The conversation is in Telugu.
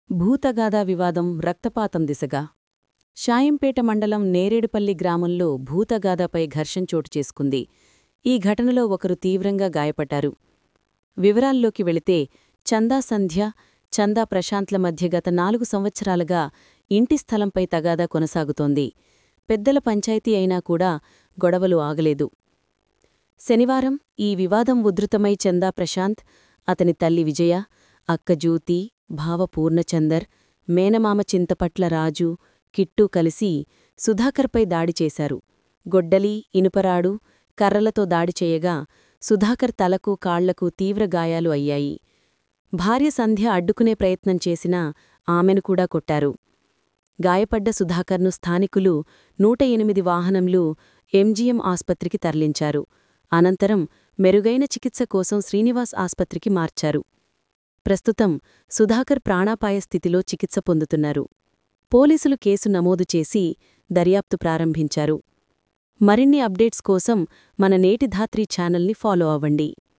భూతగాదా వివాదం రక్తపాతం దిశగా షాయంపేట మండలం నేరేడుపల్లి గ్రామంలో భూతగాదాపై ఘర్షణ చోటు చేసుకుంది ఈ ఘటనలో ఒకరు తీవ్రంగా గాయపడ్డారు వివరాల్లోకి వెళితే చందా సంధ్య చందా ప్రశాంత్ల మధ్య గత నాలుగు సంవత్సరాలుగా ఇంటి స్థలంపై తగాదా కొనసాగుతోంది పెద్దల పంచాయతీ అయినా కూడా గొడవలు ఆగలేదు శనివారం ఈ వివాదం ఉధృతమై చందా ప్రశాంత్ అతని తల్లి విజయ అక్క జ్యోతి భావ పూర్ణచందర్ మేనమామ చింతపట్ల రాజు కిట్టు కలిసి సుధాకర్పై దాడి చేశారు గొడ్డలి ఇనుపరాడు కర్రలతో దాడి చేయగా సుధాకర్ తలకు కాళ్లకు తీవ్ర గాయాలు అయ్యాయి భార్య సంధ్య అడ్డుకునే ప్రయత్నం చేసినా ఆమెను కూడా కొట్టారు గాయపడ్డ సుధాకర్ను స్థానికులు నూట ఎనిమిది వాహనంలు ఎంజీఎం ఆస్పత్రికి తరలించారు అనంతరం మెరుగైన చికిత్స కోసం శ్రీనివాస్ ఆస్పత్రికి మార్చారు ప్రస్తుతం సుధాకర్ ప్రాణాపాయ స్థితిలో చికిత్స పొందుతున్నారు పోలీసులు కేసు నమోదు చేసి దర్యాప్తు ప్రారంభించారు మరిన్ని అప్డేట్స్ కోసం మన నేటి ధాత్రి ఛానల్ని ఫాలో అవ్వండి